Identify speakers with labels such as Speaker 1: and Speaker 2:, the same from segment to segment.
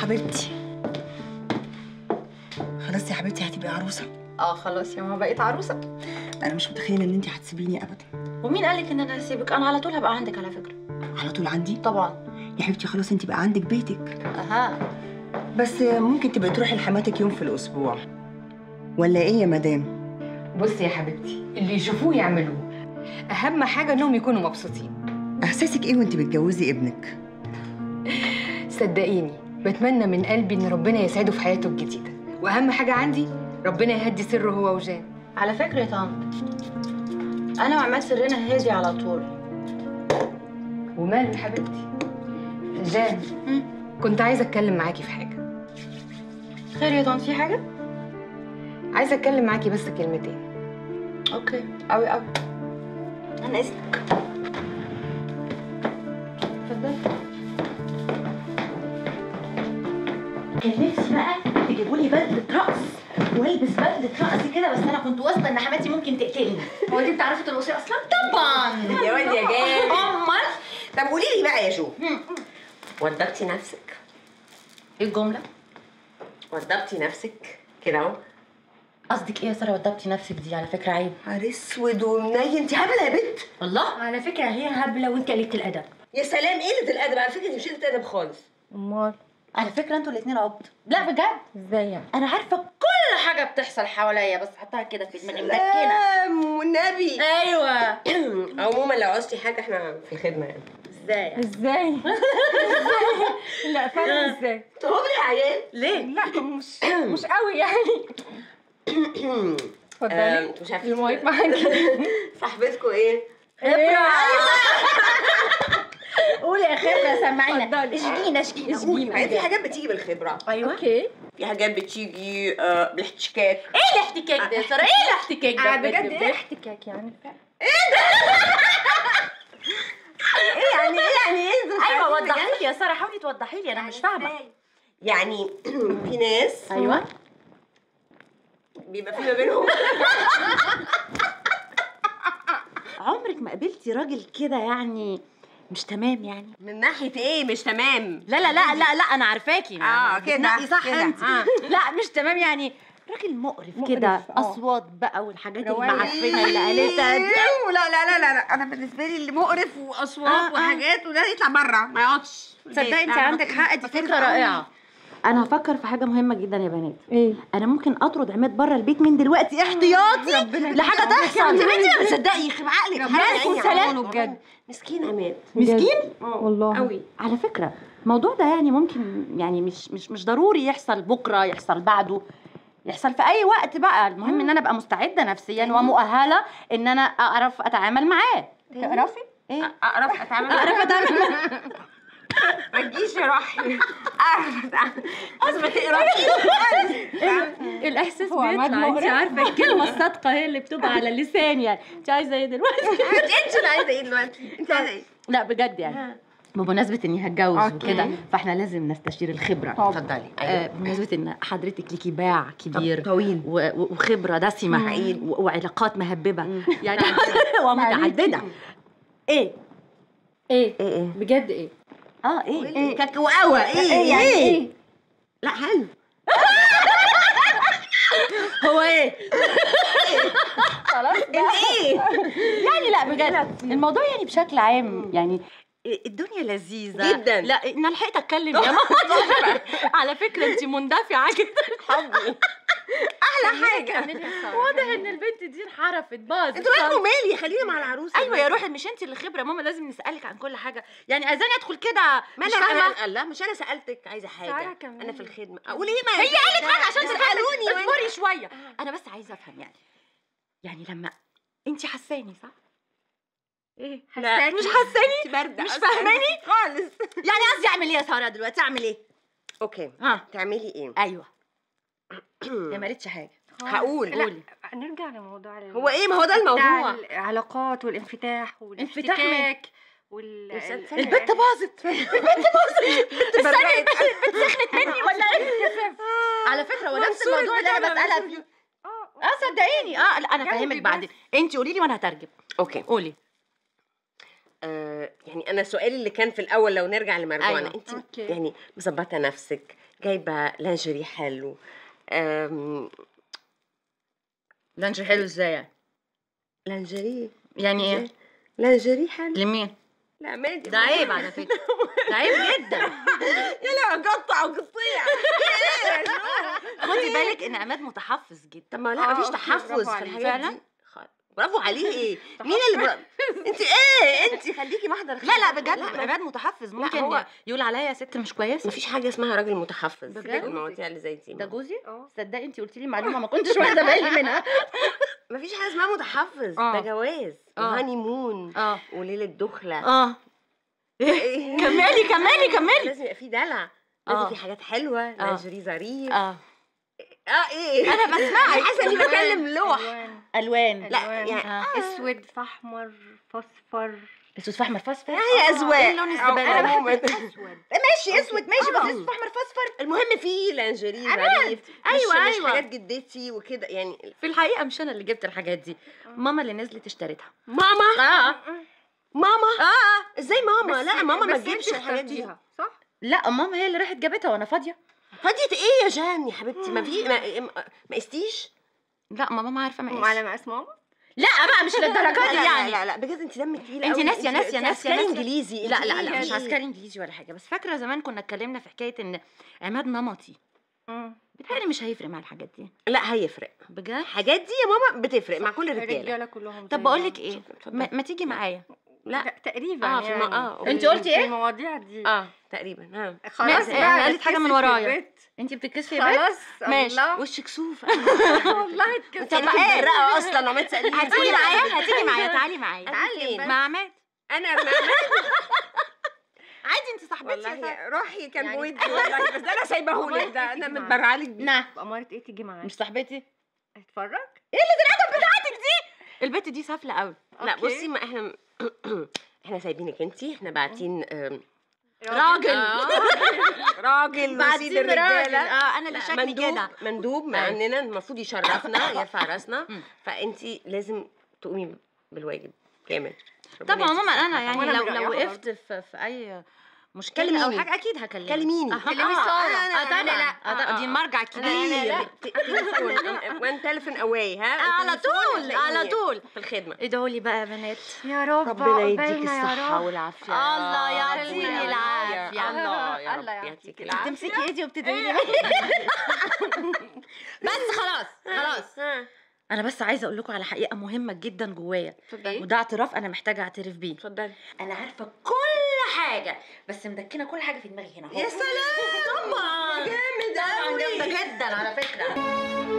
Speaker 1: حبيبتي خلاص يا حبيبتي هتبقي عروسه
Speaker 2: اه خلاص يا ماما بقيت عروسه
Speaker 1: انا مش متخيله ان انت هتسيبيني ابدا
Speaker 2: ومين قالك ان انا هسيبك انا على طول هبقى عندك على فكره
Speaker 1: على طول عندي
Speaker 2: طبعا
Speaker 1: يا حبيبتي خلاص انت بقى عندك بيتك
Speaker 2: اها
Speaker 1: بس ممكن تبقي تروحي لحماتك يوم في الاسبوع ولا ايه يا مدام
Speaker 3: بصي يا حبيبتي اللي يشوفوه يعملوه اهم حاجه انهم يكونوا مبسوطين
Speaker 1: احساسك ايه وانت بتجوزي ابنك
Speaker 3: صدقيني بتمنى من قلبي ان ربنا يسعده في حياته الجديده واهم حاجه عندي ربنا يهدي سره هو وجان
Speaker 2: على فكره يا طنط انا وعماد سرنا هادي على طول
Speaker 3: وماله يا حبيبتي جان كنت عايزه اتكلم معاكي في حاجه
Speaker 2: خير يا طنط في حاجه
Speaker 3: عايزه اتكلم معاكي بس كلمتين
Speaker 2: اوكي قوي قوي انا اذنك اتفضلي كان نفسي بقى تجيبوا لي بدله رقص والبس بدله رقص كده بس انا كنت واثقه ان حماتي ممكن تقتلني
Speaker 4: هو انت بتعرفي ترقصي اصلا؟
Speaker 2: طبعا
Speaker 4: يا واد يا جامد
Speaker 2: امال
Speaker 4: طب قولي لي بقى يا جو وضبتي نفسك
Speaker 2: ايه الجمله
Speaker 4: وضبتي نفسك كده اهو
Speaker 2: قصدك ايه يا ساره وضبتي نفسك دي على فكره عيب
Speaker 4: نهار اسود ومنيل انت هبله يا بنت
Speaker 2: والله
Speaker 5: على فكرة هي هبلة وانت قلة الأدب
Speaker 4: يا سلام قله الادب على فكره دي مش قله ادب خالص
Speaker 2: امال على فكره انتوا الاثنين عبط لا بجد
Speaker 5: ازاي يعني؟
Speaker 2: انا عارفه كل حاجه بتحصل حواليا بس حطها كده في دماغي مدكنه
Speaker 4: سلام والنبي
Speaker 2: ايوه
Speaker 4: عموما لو عوزتي حاجه احنا في الخدمه يعني
Speaker 2: ازاي
Speaker 5: ازاي؟ لا فعلا ازاي؟
Speaker 4: تهبلي يا عيال ليه؟
Speaker 5: لا مش مش قوي يعني
Speaker 4: آم،
Speaker 5: اتفضلي
Speaker 4: انتوا مش عارفين
Speaker 5: المايك معاكي
Speaker 4: صاحبتكم ايه؟
Speaker 2: قولي يا خبره سمعينا
Speaker 5: اتفضلي.
Speaker 2: اشجينا اشجينا قولي
Speaker 4: يعني في حاجات بتيجي بالخبره
Speaker 2: ايوه
Speaker 5: اوكي
Speaker 4: في حاجات بتيجي آه، بالاحتكاك
Speaker 2: ايه الاحتكاك ده يا ساره ايه الاحتكاك ده
Speaker 5: بجد ايه احتكاك يعني؟
Speaker 4: ايه يعني ايه يعني ايه انتوا مش
Speaker 2: ايوه
Speaker 4: عارفين
Speaker 2: وضحي لي يا ساره حاولي توضحي لي انا مش فاهمه
Speaker 4: يعني في ناس
Speaker 2: ايوه
Speaker 4: بيبقى في ما بينهم
Speaker 2: عمرك ما قابلتي راجل كده يعني مش تمام يعني
Speaker 4: من ناحيه ايه مش تمام
Speaker 2: لا لا لا لا لا انا عارفاكي
Speaker 4: اه كده
Speaker 2: بتنقي صح
Speaker 4: كده.
Speaker 2: انت
Speaker 4: آه.
Speaker 2: لا مش تمام يعني راجل مقرف,
Speaker 5: مقرف،
Speaker 2: كده
Speaker 5: آه.
Speaker 2: اصوات بقى والحاجات
Speaker 5: رواية.
Speaker 2: المعفنه اللي قالتها دي
Speaker 4: إيه، لا لا لا لا لا انا بالنسبه لي اللي مقرف واصوات
Speaker 2: آه، آه.
Speaker 4: وحاجات وده يطلع بره ما يقعدش في البيت.
Speaker 2: تصدقي انت
Speaker 4: أنا
Speaker 2: عندك
Speaker 4: بفكر-
Speaker 2: حق دي
Speaker 4: بفكر
Speaker 2: فكره
Speaker 4: قوي.
Speaker 2: رائعه انا هفكر في حاجه مهمه جدا يا بنات
Speaker 5: ايه؟
Speaker 2: انا ممكن اطرد عماد بره البيت من دلوقتي احتياطي لحاجه تحصل انت بنتي ما بتصدقي يخرب عقلك
Speaker 4: ربنا
Speaker 2: حرام
Speaker 4: يعين
Speaker 2: وسلام
Speaker 4: عمونه
Speaker 5: بجد.
Speaker 4: مسكين عماد
Speaker 2: مسكين
Speaker 5: والله
Speaker 4: قوي
Speaker 2: على فكره الموضوع ده يعني ممكن يعني مش مش مش ضروري يحصل بكره يحصل بعده يحصل في اي وقت بقى المهم ان انا ابقى مستعده نفسيا ومؤهله ان انا اعرف اتعامل معاه
Speaker 5: تعرفي؟
Speaker 2: ايه
Speaker 4: اعرف اتعامل
Speaker 2: اعرف اتعامل معاه
Speaker 4: ما تجيش يا روحي اعرف اتعامل اصل تقرا
Speaker 5: الاحساس
Speaker 2: هو عماد
Speaker 5: بيطلع انت
Speaker 2: مقرف.
Speaker 5: عارفه الكلمه الصادقه هي اللي بتبقى على اللسان يعني انت عايزه ايه دلوقتي؟
Speaker 4: انت اللي عايزه ايه دلوقتي انت عايزه ايه
Speaker 2: لا بجد يعني بمناسبة اني هتجوز
Speaker 4: أوكي.
Speaker 2: وكده فاحنا لازم نستشير الخبرة
Speaker 4: اتفضلي
Speaker 2: آه بمناسبة ان حضرتك ليكي باع كبير
Speaker 4: طويل
Speaker 2: و- و- وخبرة دسمة
Speaker 4: حقيقي.
Speaker 2: و- وعلاقات مهببة يعني ومتعددة ايه
Speaker 5: ايه؟
Speaker 4: ايه ايه
Speaker 5: بجد ايه؟
Speaker 2: اه ايه
Speaker 4: ايه كاكاوة ايه
Speaker 5: ايه يعني ايه؟
Speaker 4: لا حلو
Speaker 2: هو ايه
Speaker 5: خلاص
Speaker 4: ايه
Speaker 2: يعني لا بجد الموضوع يعني بشكل عام يعني الدنيا لذيذة
Speaker 4: جداً.
Speaker 2: لا انا لحقت اتكلم يا ماما على فكرة انت مندفعة جدا
Speaker 4: حبي احلى حاجه
Speaker 5: واضح ان البنت دي انحرفت باظت
Speaker 4: انتوا مالكم مالي خلينا مع العروسه
Speaker 2: ايوه يا روحي مش انت اللي خبره ماما لازم نسالك عن كل حاجه يعني عايزاني ادخل كده
Speaker 4: ما
Speaker 2: مش
Speaker 4: انا
Speaker 2: فاهمه
Speaker 4: أنا- لا مش انا سالتك عايزه
Speaker 5: سارة
Speaker 4: حاجه
Speaker 5: كمان.
Speaker 4: انا في الخدمه اقول ايه ما
Speaker 2: هي قالت حاجه عشان
Speaker 4: تسالوني
Speaker 2: تسالوني اصبري شويه انا بس عايزه افهم يعني يعني لما انت حساني صح
Speaker 5: ايه؟
Speaker 2: لا مش حساني
Speaker 4: برده
Speaker 2: مش فاهماني
Speaker 4: خالص
Speaker 2: يعني قصدي اعمل ايه يا ساره دلوقتي اعمل ايه
Speaker 4: اوكي
Speaker 2: ها
Speaker 4: تعملي ايه
Speaker 2: ايوه هي ما قالتش حاجه
Speaker 4: هقول
Speaker 5: لا نرجع لموضوع ال-
Speaker 4: هو ايه ما هو ده
Speaker 5: بتاع
Speaker 4: الموضوع
Speaker 5: العلاقات والانفتاح
Speaker 2: انفتاح مين؟
Speaker 5: والاحتكاك وال
Speaker 4: يا ست-
Speaker 5: ال-
Speaker 2: البت باظت البت باظت استني البت سخنت مني ولا ايه على فكره هو نفس
Speaker 4: منصور
Speaker 2: الموضوع اللي انا
Speaker 4: البتاع
Speaker 2: بسالها
Speaker 4: منصور.
Speaker 2: فيه
Speaker 5: اه
Speaker 2: اه صدقيني اه لا انا
Speaker 5: جنبي
Speaker 2: فاهمك
Speaker 5: بس.
Speaker 2: بعدين انت قولي لي وانا هترجم
Speaker 4: اوكي
Speaker 2: قولي
Speaker 4: آه يعني انا سؤالي اللي كان في الاول لو نرجع لمرجوعنا
Speaker 2: أيوة.
Speaker 4: انت
Speaker 5: أوكي.
Speaker 4: يعني مظبطه نفسك جايبه لانجري حلو أم...
Speaker 2: لانش حلو ازاي يعني
Speaker 4: لانجري
Speaker 2: يعني ايه
Speaker 4: لانجري حلو
Speaker 2: لمين
Speaker 4: لا مادي
Speaker 2: ده عيب على فكره ده عيب جدا
Speaker 4: يا لا قطع وقطيع
Speaker 2: خدي بالك ان عماد متحفظ جدا
Speaker 4: طب ما لا مفيش
Speaker 3: أوكي،
Speaker 4: تحفظ
Speaker 3: برافو
Speaker 4: في
Speaker 3: عليك.
Speaker 4: الحاجات
Speaker 2: فعلا؟
Speaker 4: دي خ- برافو عليه ايه مين اللي بر... انت ايه انت خليكي محضر
Speaker 2: لا لا بجد
Speaker 4: لا
Speaker 2: عماد متحفظ ممكن
Speaker 4: هو-
Speaker 2: يقول عليا ست مش كويسه
Speaker 4: مفيش حاجه اسمها راجل متحفظ
Speaker 2: بجد؟
Speaker 4: في المواضيع اللي زي دي
Speaker 2: ده جوزي
Speaker 3: اه
Speaker 2: تصدقي انت قلتي لي معلومه ما كنتش واخده بالي منها
Speaker 4: مفيش حاجه اسمها متحفظ
Speaker 2: آه.
Speaker 4: ده جواز
Speaker 2: آه.
Speaker 4: وهاني مون
Speaker 2: اه
Speaker 4: وليله دخله
Speaker 2: اه
Speaker 4: إيه؟
Speaker 2: كملي كملي كملي
Speaker 4: لازم يبقى في دلع لازم
Speaker 2: آه.
Speaker 4: في حاجات حلوه لانجري ظريف
Speaker 2: اه
Speaker 4: اه ايه
Speaker 2: انا بسمعك
Speaker 4: حاسه اني بكلم لوح
Speaker 3: ألوان.
Speaker 2: الوان
Speaker 4: لا
Speaker 3: ألوان.
Speaker 4: يعني
Speaker 2: آه.
Speaker 3: اسود فاحمر فاصفر
Speaker 2: اسود فاحمر فاصفر
Speaker 4: هي اذواق
Speaker 2: ايه لون الزباله
Speaker 4: أنا
Speaker 2: ده؟
Speaker 4: بحب
Speaker 3: اسود
Speaker 2: ماشي اسود ماشي بس
Speaker 4: آه.
Speaker 2: اسود فاحمر فاصفر
Speaker 4: المهم في لانجري ظريف
Speaker 2: أيوة،
Speaker 4: مش
Speaker 2: أيوة.
Speaker 4: مش حاجات جدتي وكده يعني
Speaker 2: في الحقيقه مش انا اللي جبت الحاجات دي ماما اللي نزلت اشتريتها
Speaker 4: ماما
Speaker 2: اه
Speaker 4: ماما
Speaker 2: اه
Speaker 4: ازاي ماما
Speaker 3: بس-
Speaker 4: لا ماما ما
Speaker 3: بس
Speaker 4: تجيبش
Speaker 3: انتي
Speaker 4: الحاجات دي
Speaker 3: اخترتيها، صح؟
Speaker 2: لا ماما هي اللي راحت جابتها وانا فاضيه
Speaker 4: فاضية ايه يا جان يا حبيبتي ما في ما, ما- ما قستيش
Speaker 2: لا ماما ما عارفه
Speaker 3: وعلى
Speaker 2: مقاس
Speaker 3: مقاس ماما؟
Speaker 2: لا بقى مش للدرجه دي
Speaker 4: لا
Speaker 2: يعني
Speaker 4: لا لا بجد انت دمك تقيل
Speaker 2: انت
Speaker 4: قوي.
Speaker 2: ناسيه ناسيه
Speaker 4: انت
Speaker 2: ناسيه
Speaker 4: عسكري
Speaker 2: ناسيه
Speaker 4: انجليزي
Speaker 2: لا
Speaker 4: انت
Speaker 2: لا
Speaker 4: ايه
Speaker 2: لا مش
Speaker 4: يعني؟
Speaker 2: عسكري انجليزي ولا حاجه بس فاكره زمان كنا اتكلمنا في حكايه ان عماد نمطي بتهيألي مش هيفرق مع الحاجات دي
Speaker 4: لا هيفرق
Speaker 2: بجد
Speaker 4: الحاجات دي يا ماما بتفرق مع كل الرجاله
Speaker 3: الرجاله كلهم
Speaker 2: طب
Speaker 3: زي
Speaker 2: بقول
Speaker 3: بعض.
Speaker 2: لك ايه
Speaker 4: اتفضل.
Speaker 2: ما, ما تيجي معايا
Speaker 4: لا
Speaker 3: لا تقريبا
Speaker 4: اه في
Speaker 3: يعني.
Speaker 4: الم... اه
Speaker 2: انت قلتي
Speaker 3: في
Speaker 2: ايه؟
Speaker 3: المواضيع دي
Speaker 4: اه تقريبا ها
Speaker 3: خلاص
Speaker 2: ماشي،
Speaker 3: بقى
Speaker 2: انا قالت حاجة من
Speaker 3: ركزي في
Speaker 2: ورايا.
Speaker 3: البيت.
Speaker 2: انت بتتكسفي يا بنت
Speaker 3: خلاص
Speaker 2: ماشي
Speaker 3: الله.
Speaker 4: وشك سوف
Speaker 3: والله
Speaker 4: انت
Speaker 3: اتكسفت
Speaker 4: اللي متبرقه اصلا وما تساليني
Speaker 2: هتيجي معايا هتيجي معايا تعالي معايا
Speaker 4: تعالي بس.
Speaker 2: مع عماد
Speaker 4: انا ما
Speaker 2: عادي انت صاحبتي يا سارة.
Speaker 4: والله روحي كان
Speaker 3: يعني-
Speaker 4: بودي والله بس ده انا سايبهولك ده انا
Speaker 3: تيجي
Speaker 4: متبرعه لك بيه
Speaker 2: نعم
Speaker 3: بأمارة ايه تيجي معايا
Speaker 2: مش صاحبتي
Speaker 3: اتفرج
Speaker 2: البت دي سافله قوي
Speaker 4: لا
Speaker 3: أوكي.
Speaker 4: بصي ما احنا احنا سايبينك انتي احنا باعتين آم،
Speaker 2: راجل
Speaker 4: آه. راجل
Speaker 2: بعدين
Speaker 4: وسيد
Speaker 2: راجل
Speaker 4: الرجاله
Speaker 2: اه انا اللي
Speaker 4: لا،
Speaker 2: شكلي
Speaker 4: مندوب
Speaker 2: كده
Speaker 4: مندوب مع
Speaker 2: أيوة.
Speaker 4: اننا المفروض يشرفنا يرفع راسنا
Speaker 2: مم.
Speaker 4: فانتي لازم تقومي بالواجب كامل ربنا
Speaker 2: طبعا
Speaker 4: يديكي
Speaker 2: ماما انا
Speaker 4: الصحة.
Speaker 2: يعني
Speaker 3: وأنا
Speaker 2: لو
Speaker 3: من
Speaker 2: لو
Speaker 3: رأيها
Speaker 2: وقفت في, في اي مشكله او
Speaker 4: كلميني.
Speaker 2: حاجه اكيد هكلمك
Speaker 4: كلميني
Speaker 2: أها.
Speaker 3: كلمي
Speaker 2: آه،
Speaker 3: سارة.
Speaker 2: آه، آه، طبعا
Speaker 3: لا، لا.
Speaker 2: آه، طبعا دي المرجع
Speaker 4: لا لا لا
Speaker 2: الكبير
Speaker 4: ت- تليفون وان تليفون اواي ها
Speaker 2: على
Speaker 4: التليفون
Speaker 2: طول على
Speaker 4: هتلاقيني
Speaker 2: طول
Speaker 4: في الخدمه
Speaker 2: ادعوا لي بقى يا بنات
Speaker 3: يا رب
Speaker 4: ربنا يديك
Speaker 3: عقبالنا يا
Speaker 4: الصحة
Speaker 3: رب.
Speaker 4: والعافية
Speaker 2: الله
Speaker 4: يا
Speaker 2: يعطيني
Speaker 4: رب.
Speaker 2: العافية.
Speaker 4: الله يا
Speaker 3: الله
Speaker 4: رب
Speaker 3: يعطيك
Speaker 4: يعطيك العافية
Speaker 2: تمسكي ايدي وبتدعي لي بس خلاص خلاص
Speaker 4: ها،
Speaker 2: انا بس عايزه اقول لكم على حقيقه مهمه جدا جوايا
Speaker 4: اتفضلي
Speaker 2: وده اعتراف انا محتاجه اعترف بيه
Speaker 4: اتفضلي
Speaker 2: انا عارفه كل حاجه بس مدكنه كل حاجه في دماغي هنا
Speaker 4: يا سلام
Speaker 2: طبعا
Speaker 4: جامد
Speaker 2: طبعا
Speaker 4: أوي.
Speaker 2: جامده جدا على فكره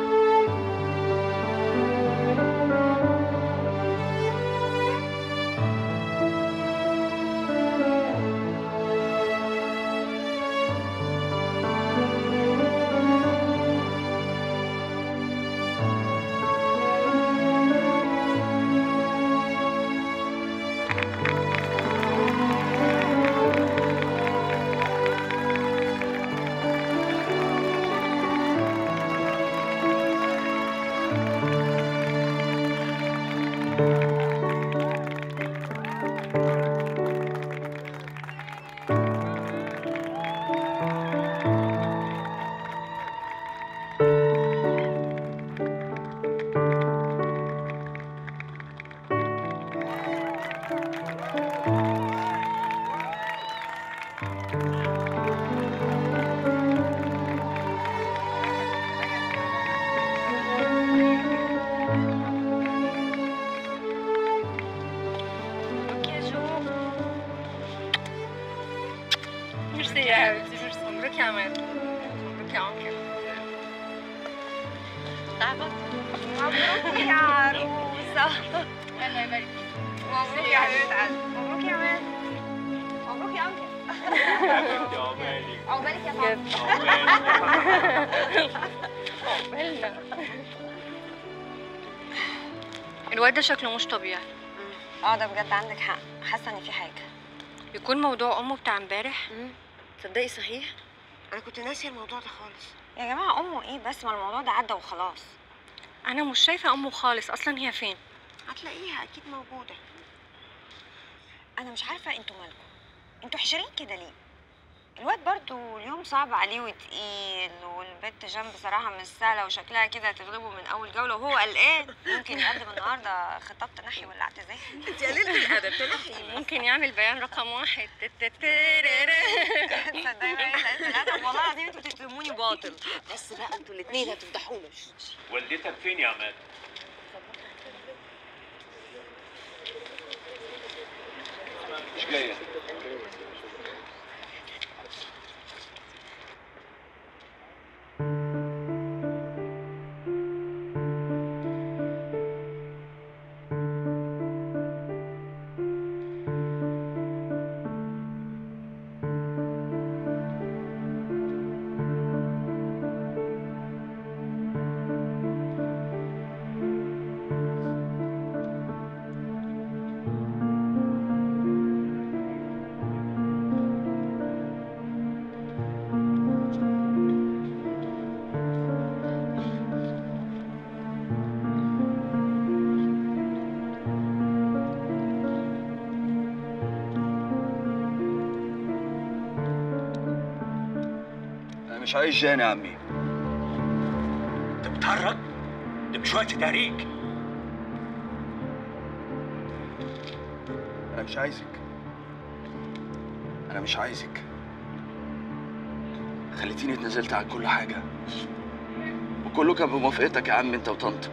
Speaker 3: ميرسي يا حبيبتي ميرسي مبروك يا عماد مبروك يا عمر مبروك يا عروسة الله يبارك فيك مبروك يا حبيبة قلبي مبروك يا عماد مبروك يا عمر عقبالك يا عقبالنا الواد ده شكله مش طبيعي
Speaker 6: اه ده بجد عندك حق حاسه ان في حاجه
Speaker 3: يكون موضوع امه بتاع امبارح
Speaker 4: تصدقي صحيح انا كنت ناسيه الموضوع ده خالص
Speaker 6: يا جماعه امه ايه بس ما الموضوع ده عدى وخلاص
Speaker 3: انا مش شايفه امه خالص اصلا هي فين
Speaker 4: هتلاقيها اكيد موجوده
Speaker 6: انا مش عارفه انتوا مالكم انتوا حشرين كده ليه الواد برضو اليوم صعب عليه وتقيل والبنت جنب بصراحة مش سهلة وشكلها كده هتغلبه من أول جولة وهو قلقان ممكن يقدم النهاردة خطاب تنحي ولا اعتزال
Speaker 4: انت قليلة الادب تنحي
Speaker 3: ممكن يعمل بيان رقم واحد
Speaker 6: تصدقي بقى قلة الأدب والله العظيم انتوا بتتهموني باطل
Speaker 4: بس بقى انتوا الاثنين هتفضحونا
Speaker 7: والدتك فين يا عماد؟ مش جاية
Speaker 8: انا مش عايز جان يا عمي
Speaker 7: انت بتهرج؟ ده مش وقت تهريج
Speaker 8: انا مش عايزك انا مش عايزك خليتيني اتنازلت عن كل حاجه وكله كان بموافقتك يا عم انت وطنط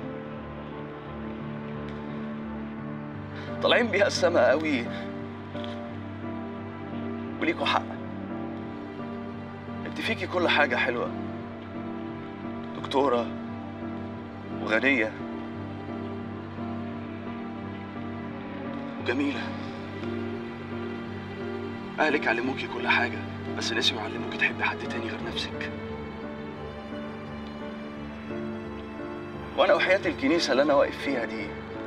Speaker 8: طالعين بيها السما قوي وليكوا حق انت فيكي كل حاجه حلوه دكتوره وغنيه وجميله اهلك علموكي كل حاجه بس نسيوا يعلموكي تحبي حد تاني غير نفسك وانا وحياة الكنيسه اللي انا واقف فيها دي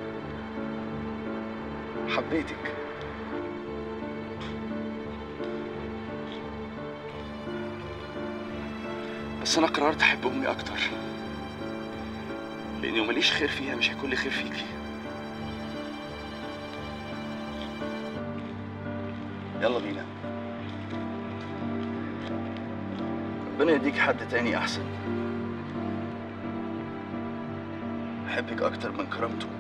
Speaker 8: حبيتك بس انا قررت احب امي اكتر لاني ماليش خير فيها مش هيكون لي خير فيكي يلا بينا ربنا يديك حد تاني احسن احبك اكتر من كرامته